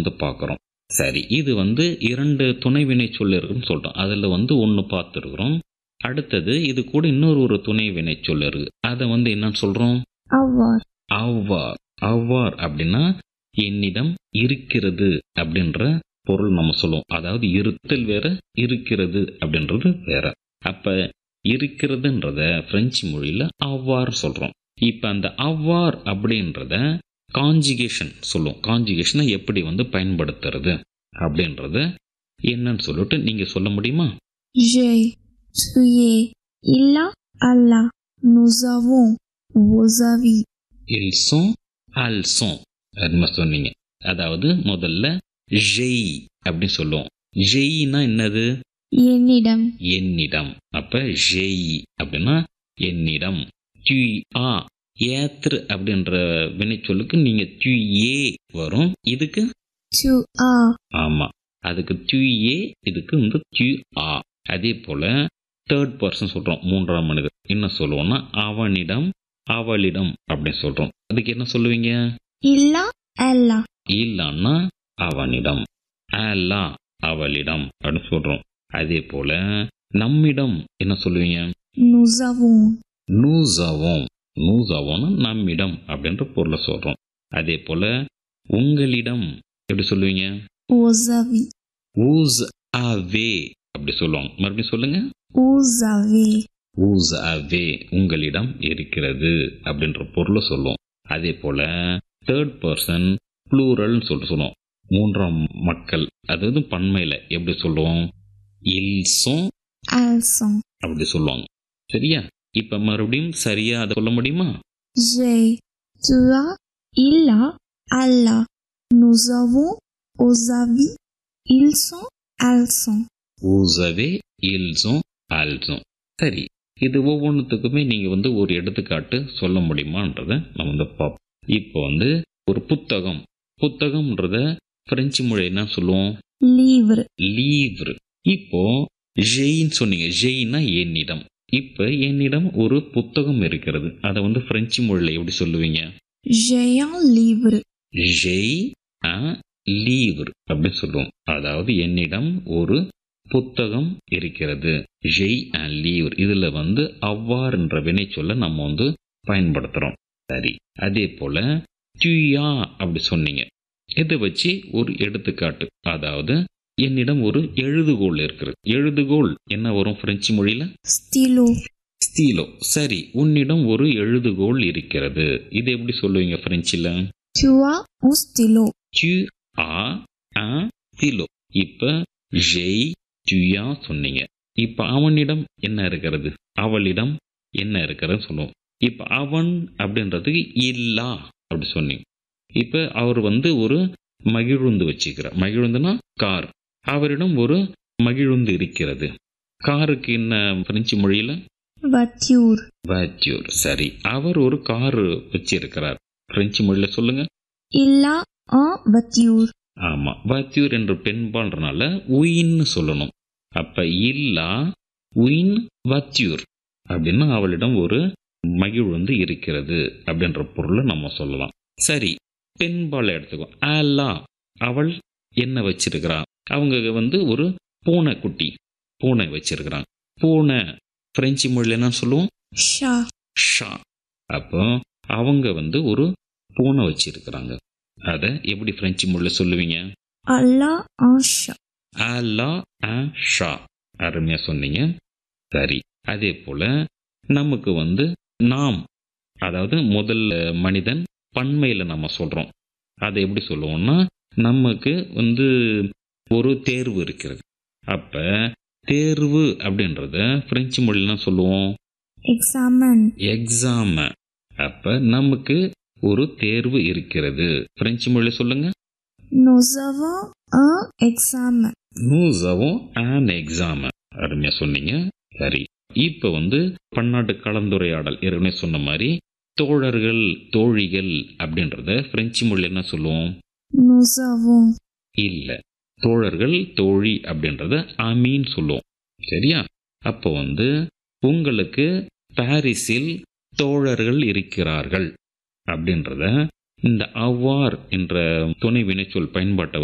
வந்து பார்க்குறோம் சரி இது வந்து இரண்டு துணை வினை சொல் இருக்குன்னு சொல்கிறோம் அதில் வந்து ஒன்று பார்த்துருக்குறோம் அடுத்தது இது கூட இன்னொரு ஒரு துணை வினை சொல் இருக்கு அதை வந்து என்னன்னு சொல்கிறோம் avoir, அவ்வார் அவ்வார் அப்படின்னா என்னிடம் இருக்கிறது அப்படின்ற பொருள் நம்ம சொல்லுவோம் அதாவது இருத்தல் வேற இருக்கிறது அப்படின்றது வேற அப்ப இருக்கிறதுன்றத பிரெஞ்சு மொழியில அவ்வார் சொல்றோம் இப்ப அந்த அவ்வார் அப்படின்றத காஞ்சிகேஷன் சொல்லுவோம் காஞ்சிகேஷனை எப்படி வந்து பயன்படுத்துறது அப்படின்றத என்னன்னு சொல்லிட்டு நீங்க சொல்ல முடியுமா j'ai, tu es, il a, Allah, nous avons, vous avez, ils sont elles sont அது சொன்னீங்க அதாவது முதல்ல ஜெய் அப்படின்னு சொல்லுவோம் ஜெய்னா என்னது என்னிடம், என்னிடம் அப்ப ஜெய் அப்படின்னா என்னிடம் து ஆ ஏத்ரு அப்படின்ற வினைச்சொல்லுக்கு நீங்க து ஏ வரும் இதுக்கு tu as, ஆமா அதுக்கு து ஏ இதுக்கு வந்து து ஆ அதே போல தேர்ட் பர்சன் சொல்றோம் மூன்றாம் மனிதர் என்ன சொல்லுவோம்னா அவனிடம் அவளிடம் அப்படின்னு சொல்றோம் அதுக்கு என்ன சொல்லுவீங்க il a, elle a, இல்லன்னா அவனிடம் அல்லா அவளிடம் அப்படின்னு சொல்றோம் அதே போல நம்மிடம் என்ன சொல்லுவீங்க nous avons, நூசாவோம் நூசாவோம்னா நம்மிடம் அப்படின்ற பொருளை சொல்றோம் அதே போல உங்களிடம் எப்படி சொல்லுவீங்க vous avez, ஊஸ் அவே அப்படி சொல்லுவாங்க மறுபடியும் சொல்லுங்க vous avez, ஊஸ் அவே உங்களிடம் இருக்கிறது அப்படின்ற பொருளை சொல்லுவோம் அதே போல தேர்ட் பர்சன் ப்ளூரல்னு சொல்லிட்டு சொல்லுவோம் மூன்றாம் மக்கள் அதாவது பன்மையில எப்படி சொல்லுவோம் இல்சோம் elles sont, அப்படி சொல்லுவாங்க சரியா இப்ப மறுபடியும் சரியா அதை சொல்ல முடியுமா j'ai, tu as, il a, elle a, nous avons, vous avez, ils sont, elles sont. ஊசவே இல்சோம் ஆல்சோம் சரி இது ஒவ்வொன்றுத்துக்குமே நீங்க வந்து ஒரு எடுத்துக்காட்டு சொல்ல முடியுமான்றத நம்ம வந்து பார்ப்போம் இப்போ வந்து ஒரு புத்தகம் புத்தகம்ன்றத பிரெஞ்சு மொழி என்ன சொல்லுவோம் livre, லீவ்ரு இப்போ ஜெயின்னு சொன்னீங்க ஜெயின்னா என்னிடம் இப்போ என்னிடம் ஒரு புத்தகம் இருக்கிறது அதை வந்து பிரெஞ்சு மொழியில் எப்படி சொல்லுவீங்க j'ai un livre, ஜெய் அ லீவ்ரு அப்படின்னு சொல்லுவோம் அதாவது என்னிடம் ஒரு புத்தகம் இருக்கிறது ஜெய் அண்ட் லீவர் இதுல வந்து அவ்வாறுன்ற வினை சொல்ல நம்ம வந்து பயன்படுத்துறோம் சரி அதே போல துயா அப்படி சொன்னீங்க இதை வச்சு ஒரு எடுத்துக்காட்டு அதாவது என்னிடம் ஒரு எழுதுகோல் இருக்கிறது எழுதுகோல் என்ன வரும் பிரெஞ்சு மொழியில stylo, ஸ்தீலோ சரி உன்னிடம் ஒரு எழுதுகோல் இருக்கிறது இது எப்படி சொல்லுவீங்க பிரெஞ்சில் tu as un stylo, tu as un stylo இப்ப ஜெய் துயா சொன்னீங்க இப்ப அவனிடம் என்ன இருக்கிறது அவளிடம் என்ன இருக்கிறதுன்னு சொல்லுவோம் இப்ப அவன் அப்படின்றதுக்கு இல்லா அப்படி சொன்னீங்க இப்ப அவர் வந்து ஒரு மகிழுந்து வச்சுக்கிறார் மகிழுந்துனா கார் அவரிடம் ஒரு மகிழுந்து இருக்கிறது காருக்கு என்ன பிரெஞ்சு மொழியில voiture, வாட்யூர் சரி அவர் ஒரு கார் வச்சிருக்கிறார் பிரெஞ்சு மொழியில சொல்லுங்க il a un voiture, ஆமா வாத்தியூர் என்ற பெண்பாள்ன்றனால உயின்னு சொல்லணும் அப்ப இல்லா உயின் வாத்தியூர் அப்படின்னா அவளிடம் ஒரு மகிழ் வந்து இருக்கிறது அப்படின்ற பொருளை நம்ம சொல்லலாம் சரி பெண்பாலை எடுத்துக்கோ ஆலா அவள் என்ன வச்சிருக்கிறா அவங்க வந்து ஒரு பூனை குட்டி பூனை வச்சிருக்கிறாங்க பூனை பிரெஞ்சு மொழியில என்ன சொல்லுவோம் chat, ஷா அப்போ அவங்க வந்து ஒரு பூனை வச்சிருக்கிறாங்க அதை எப்படி பிரெஞ்சு மொழியில் சொல்லுவீங்க elle a un chat, அலா அ ஷா அருமையா சொன்னீங்க சரி அதே போல நமக்கு வந்து நாம் அதாவது முதல் மனிதன் பன்மையில் நம்ம சொல்றோம் அதை எப்படி சொல்லுவோம்னா நமக்கு வந்து ஒரு தேர்வு இருக்கிறது அப்ப தேர்வு அப்படின்றத பிரெஞ்சு மொழிலாம் சொல்லுவோம் examen, எக்ஸாம் அப்ப நமக்கு ஒரு தேர்வு இருக்கிறது பிரெஞ்சு மொழி சொல்லுங்க nous avons un examen, nous avons an exam அருமையா சொன்னீங்க சரி இப்ப வந்து பன்னாட்டு கலந்துரையாடல் ஏற்கனவே சொன்ன மாதிரி தோழர்கள் தோழிகள் அப்படின்றத பிரெஞ்சு மொழியில் என்ன சொல்லுவோம் nous avons, இல்ல தோழர்கள் தோழி அப்படின்றத அமீன் சொல்லுவோம் சரியா அப்போ வந்து உங்களுக்கு பாரிஸில் தோழர்கள் இருக்கிறார்கள் அப்படின்றத இந்த அவ்வார் என்ற துணை வினைச்சொல் பயன்பாட்டை